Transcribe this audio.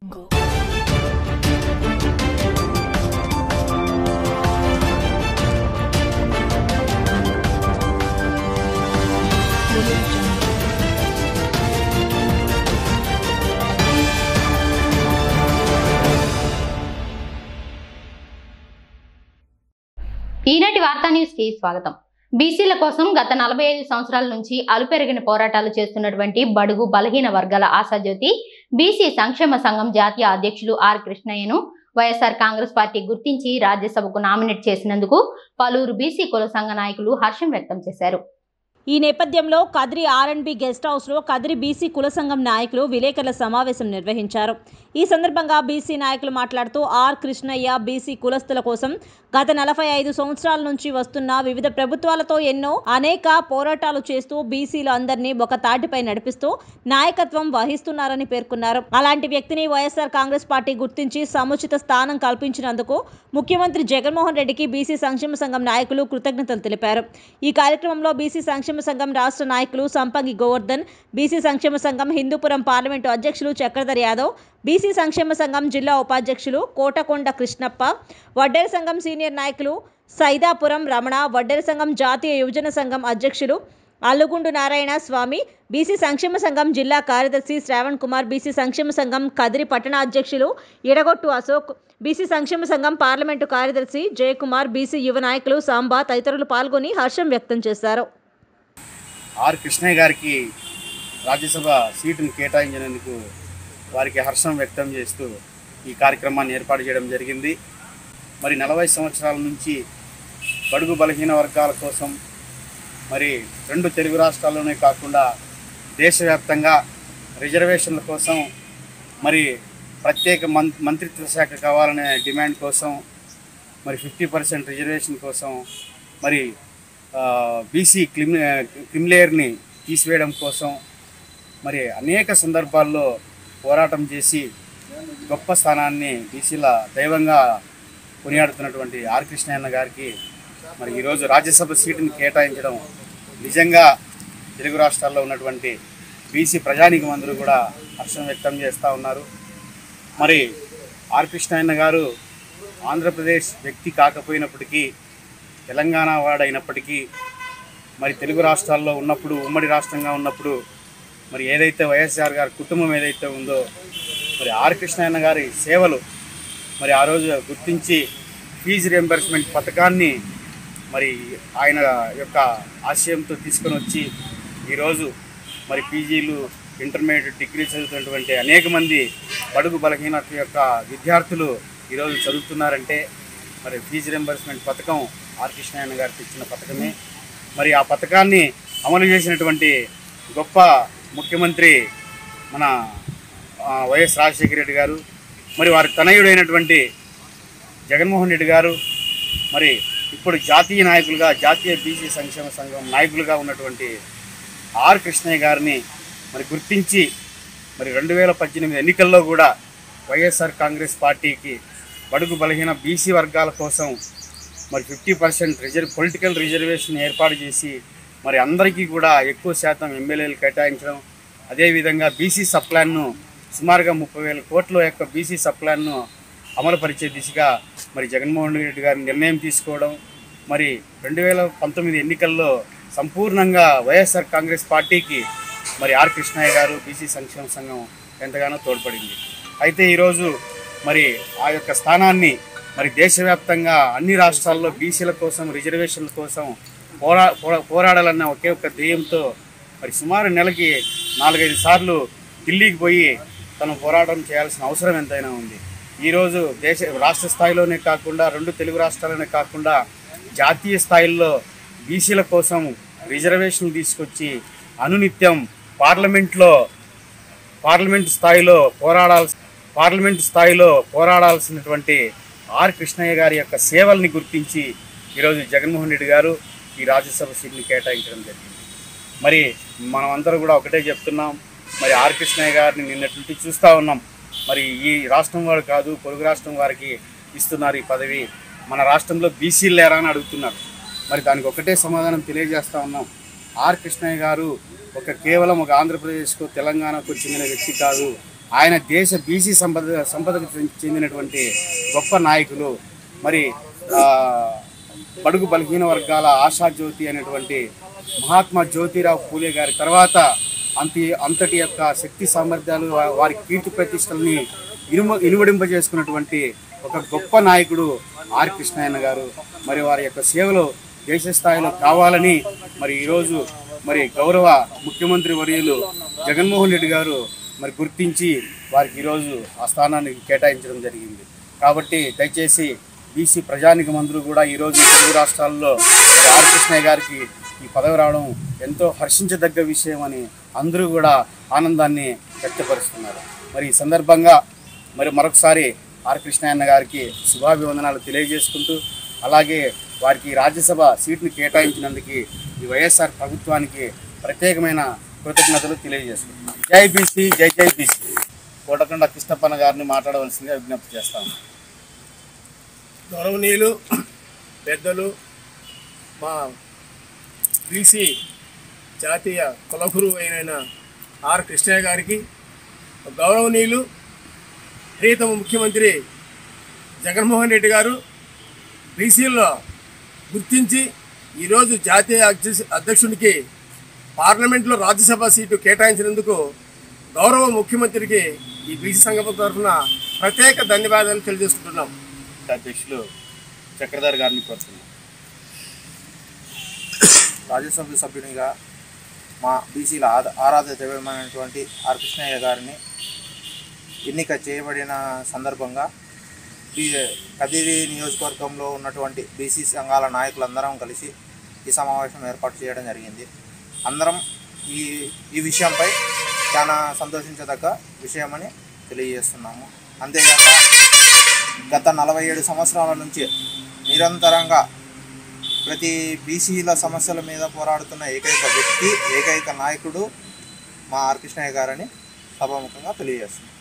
ఈనాటి వార్తా న్యూస్ కి స్వాగతం బీసీల కోసం గత నలభై ఐదు సంవత్సరాల నుంచి అలుపెరిగిన పోరాటాలు చేస్తున్నటువంటి బడుగు బలహీన వర్గాల ఆశాజ్యోతి బీసీ సంక్షేమ సంఘం జాతీయ అధ్యక్షులు ఆర్ కృష్ణయ్యను వైఎస్ఆర్ కాంగ్రెస్ పార్టీ గుర్తించి రాజ్యసభకు నామినేట్ చేసినందుకు పలువురు బీసీ కుల సంఘ నాయకులు హర్షం వ్యక్తం చేశారు ఈ నేపథ్యంలో కదిరి ఆర్ఎండ్బి గెస్ట్ హౌస్లో కదిరి బీసీ కుల సంఘం నాయకులు విలేకరుల సమావేశం నిర్వహించారు ఈ సందర్భంగా బీసీ నాయకులు మాట్లాడుతూ ఆర్ కృష్ణయ్య బీసీ కులస్తుల కోసం గత నలభై ఐదు సంవత్సరాల నుంచి వస్తున్న వివిధ ప్రభుత్వాలతో ఎన్నో అనేక పోరాటాలు చేస్తూ బీసీలు అందరినీ ఒక తాటిపై నడిపిస్తూ నాయకత్వం వహిస్తున్నారని పేర్కొన్నారు అలాంటి వ్యక్తిని వైఎస్ఆర్ కాంగ్రెస్ పార్టీ గుర్తించి సముచిత స్థానం కల్పించినందుకు ముఖ్యమంత్రి జగన్మోహన్ రెడ్డికి బీసీ సంక్షేమ సంఘం నాయకులు కృతజ్ఞతలు తెలిపారు ఈ కార్యక్రమంలో బీసీ సంక్షేమ సంఘం రాష్ట్ర నాయకులు సంపంగి గోవర్ధన్ బీసీ సంక్షేమ సంఘం హిందూపురం పార్లమెంటు అధ్యక్షులు చక్రధర్ యాదవ్ బీసీ సంక్షేమ సంఘం జిల్లా ఉపాధ్యక్షులు కోటకొండ కృష్ణప్ప వడ్డేర సంఘం సీనియర్ నాయకులు సైదాపురం రమణ వడ్డేర సంఘం జాతీయ యువజన సంఘం అధ్యక్షులు అల్లుగుండు నారాయణ స్వామి బీసీ సంక్షేమ సంఘం జిల్లా కార్యదర్శి శ్రావణ్ కుమార్ బీసీ సంక్షేమ సంఘం కదిరి పట్టణ అధ్యక్షులు ఎడగొట్టు అశోక్ బీసీ సంక్షేమ సంఘం పార్లమెంటు కార్యదర్శి జయకుమార్ బీసీ యువ నాయకులు సాంబా తదితరులు పాల్గొని హర్షం వ్యక్తం చేశారు ఆర్ కృష్ణయ్య గారికి రాజ్యసభ సీటును కేటాయించినందుకు వారికి హర్షం వ్యక్తం చేస్తూ ఈ కార్యక్రమాన్ని ఏర్పాటు చేయడం జరిగింది మరి నలభై సంవత్సరాల నుంచి బడుగు బలహీన వర్గాల కోసం మరి రెండు తెలుగు రాష్ట్రాల్లోనే కాకుండా దేశవ్యాప్తంగా రిజర్వేషన్ల కోసం మరి ప్రత్యేక మం మంత్రిత్వ శాఖ కావాలనే డిమాండ్ కోసం మరి ఫిఫ్టీ పర్సెంట్ రిజర్వేషన్ కోసం మరి బీసీ క్రిమి క్రిమిలేయర్ని తీసివేయడం కోసం మరి అనేక సందర్భాల్లో పోరాటం చేసి గొప్ప స్థానాన్ని బీసీల దైవంగా కొనియాడుతున్నటువంటి ఆర్ కృష్ణయ్య గారికి మరి ఈరోజు రాజ్యసభ సీటుని కేటాయించడం నిజంగా తెలుగు రాష్ట్రాల్లో ఉన్నటువంటి బీసీ ప్రజానికం అందరూ కూడా హర్షం వ్యక్తం చేస్తూ ఉన్నారు మరి ఆర్ కృష్ణయ్య గారు ఆంధ్రప్రదేశ్ వ్యక్తి కాకపోయినప్పటికీ తెలంగాణ వాడైనప్పటికీ మరి తెలుగు రాష్ట్రాల్లో ఉన్నప్పుడు ఉమ్మడి రాష్ట్రంగా ఉన్నప్పుడు మరి ఏదైతే వైఎస్ఆర్ గారి కుటుంబం ఏదైతే ఉందో మరి ఆర్ కృష్ణయ్య గారి సేవలు మరి ఆ రోజు గుర్తించి ఫీజు రియంబర్స్మెంట్ పథకాన్ని మరి ఆయన యొక్క ఆశయంతో తీసుకొని వచ్చి ఈరోజు మరి పీజీలు ఇంటర్మీడియట్ డిగ్రీ చదువుతున్నటువంటి అనేక మంది బడుగు బలహీనత యొక్క విద్యార్థులు ఈరోజు చదువుతున్నారంటే మరి ఫీజు రియంబర్స్మెంట్ పథకం ఆర్ కృష్ణాయన గారు తెచ్చిన పథకమే మరి ఆ పథకాన్ని అమలు చేసినటువంటి గొప్ప ముఖ్యమంత్రి మన ఆ, వైఎస్ రాజశేఖర రెడ్డి గారు మరి వారి తనయుడైనటువంటి జగన్మోహన్ రెడ్డి గారు మరి ఇప్పుడు జాతీయ నాయకులుగా జాతీయ బీసీ సంక్షేమ సంఘం నాయకులుగా ఉన్నటువంటి ఆర్ కృష్ణయ్య గారిని మరి గుర్తించి మరి రెండు వేల పద్దెనిమిది ఎన్నికల్లో కూడా వైఎస్ఆర్ కాంగ్రెస్ పార్టీకి బడుగు బలహీన బీసీ వర్గాల కోసం మరి fifty percent reserve political reservation ఏర్పాటు చేసి మరి అందరికీ కూడా ఎక్కువ శాతం ఎమ్మెల్యేలు కేటాయించడం అదేవిధంగా బీసీ సప్లాన్ను సుమారుగా ముప్పై వేల కోట్ల యొక్క బీసీ సప్లాన్ను అమలుపరిచే దిశగా మరి జగన్మోహన్ రెడ్డి గారి నిర్ణయం తీసుకోవడం మరి రెండు వేల పంతొమ్మిది ఎన్నికల్లో సంపూర్ణంగా వైఎస్ఆర్ కాంగ్రెస్ పార్టీకి మరి ఆర్ కృష్ణయ్య గారు బీసీ సంక్షేమ సంఘం ఎంతగానో తోడ్పడింది అయితే ఈరోజు మరి ఆ యొక్క స్థానాన్ని మరి దేశవ్యాప్తంగా అన్ని రాష్ట్రాల్లో బీసీల కోసం రిజర్వేషన్ల కోసం పోరా పోరా- పోరాడాలన్న ఒకే ఒక్క ధ్యేయంతో మరి సుమారు నెలకి నాలుగైదు సార్లు ఢిల్లీకి పోయి తను పోరాటం చేయాల్సిన అవసరం ఎంతైనా ఉంది ఈరోజు దేశ రాష్ట్ర స్థాయిలోనే కాకుండా రెండు తెలుగు రాష్ట్రాలనే కాకుండా జాతీయ స్థాయిల్లో బీసీల కోసం రిజర్వేషన్లు తీసుకొచ్చి అనునిత్యం పార్లమెంట్లో పార్లమెంట్ స్థాయిలో పోరాడాల్సి పార్లమెంట్ స్థాయిలో పోరాడాల్సినటువంటి ఆర్ కృష్ణయ్య గారి యొక్క సేవల్ని గుర్తించి ఈరోజు జగన్మోహన్ రెడ్డి గారు ఈ రాజ్యసభ సీట్ని కేటాయించడం జరిగింది మరి మనం అందరూ కూడా ఒకటే చెప్తున్నాం మరి ఆర్ కృష్ణయ్య గారిని నిన్నటి నుండి చూస్తూ ఉన్నాం మరి ఈ రాష్ట్రం వాడు కాదు పొరుగు రాష్ట్రం వారికి ఇస్తున్నారు ఈ పదవి మన రాష్ట్రంలో బీసీలు లేరా అని అడుగుతున్నారు మరి దానికి ఒకటే సమాధానం తెలియజేస్తా ఉన్నాం ఆర్ కృష్ణయ్య గారు ఒక కేవలం ఒక ఆంధ్రప్రదేశ్కు తెలంగాణకు చెందిన వ్యక్తి కాదు ఆయన దేశ బీసీ సంపద సంపదకు చెందినటువంటి గొప్ప నాయకులు మరి ఆ, బడుగు బలహీన వర్గాల ఆశాజ్యోతి అనేటువంటి మహాత్మా జ్యోతిరావు పూలే గారి తర్వాత అంతి అంతటి యొక్క శక్తి సామర్థ్యాలు వా- వారి కీర్తి ప్రతిష్టల్ని ఇనుమ ఇనుమడింపజేసుకున్నటువంటి ఒక గొప్ప నాయకుడు ఆర్ కృష్ణయ్యన్న గారు మరి వారి యొక్క సేవలు దేశ స్థాయిలో కావాలని మరి ఈరోజు మరి గౌరవ ముఖ్యమంత్రి వర్యులు జగన్మోహన్ రెడ్డి గారు మరి గుర్తించి వారికి ఈరోజు ఆ స్థానాన్ని కేటాయించడం జరిగింది కాబట్టి దయచేసి బీసీ ప్రజానికం అందరూ కూడా ఈరోజు తెలుగు రాష్ట్రాల్లో మరి ఆర్ కృష్ణయ్య గారికి ఈ పదవి రావడం ఎంతో హర్షించదగ్గ విషయం అని అందరూ కూడా ఆనందాన్ని వ్యక్తపరుస్తున్నారు మరి ఈ సందర్భంగా మరి మరొకసారి ఆర్ కృష్ణయ్యన్న గారికి శుభాభివందనాలు తెలియజేసుకుంటూ అలాగే వారికి రాజ్యసభ సీట్ను కేటాయించినందుకు ఈ వైఎస్ఆర్ ప్రభుత్వానికి ప్రత్యేకమైన కృతజ్ఞతలు తెలియజేసుకుంటున్నాం జై బీసీ జై జై బీసీ కోటకొండ కృష్ణప్పన్న గారిని మాట్లాడవలసిందిగా విజ్ఞప్తి చేస్తాను గౌరవనీయులు పెద్దలు మా బీసీ జాతీయ కులగురు అయిన ఆర్ కృష్ణయ్య గారికి గౌరవనీయులు ప్రియతమ ముఖ్యమంత్రి జగన్మోహన్ రెడ్డి గారు బీసీల్లో గుర్తించి ఈరోజు జాతీయ అధ్యక్ష అధ్యక్షునికి పార్లమెంట్లో రాజ్యసభ సీటు కేటాయించినందుకు గౌరవ ముఖ్యమంత్రికి ఈ బీసీ సంఘం తరఫున ప్రత్యేక ధన్యవాదాలు తెలియజేసుకుంటున్నాం అధ్యక్షులు చక్రధర్ గారిని కోరుతున్నాం రాజ్యసభ సభ్యునిగా మా బీసీల ఆద- ఆరాధ్య దైవమైనటువంటి ఆర్ కృష్ణయ్య గారిని ఎన్నిక చేయబడిన సందర్భంగా బీ కదిరి నియోజకవర్గంలో ఉన్నటువంటి బీసీ సంఘాల నాయకులందరం కలిసి ఈ సమావేశం ఏర్పాటు చేయడం జరిగింది అందరం ఈ ఈ విషయంపై చాలా సంతోషించదగ్గ విషయమని తెలియజేస్తున్నాము అంతేగాక గత నలభై ఏడు సంవత్సరాల నుంచి నిరంతరంగా ప్రతి బీసీల సమస్యల మీద పోరాడుతున్న ఏకైక వ్యక్తి ఏకైక నాయకుడు మా ఆర్ కృష్ణయ్య గారని సభాముఖంగా తెలియజేస్తున్నాం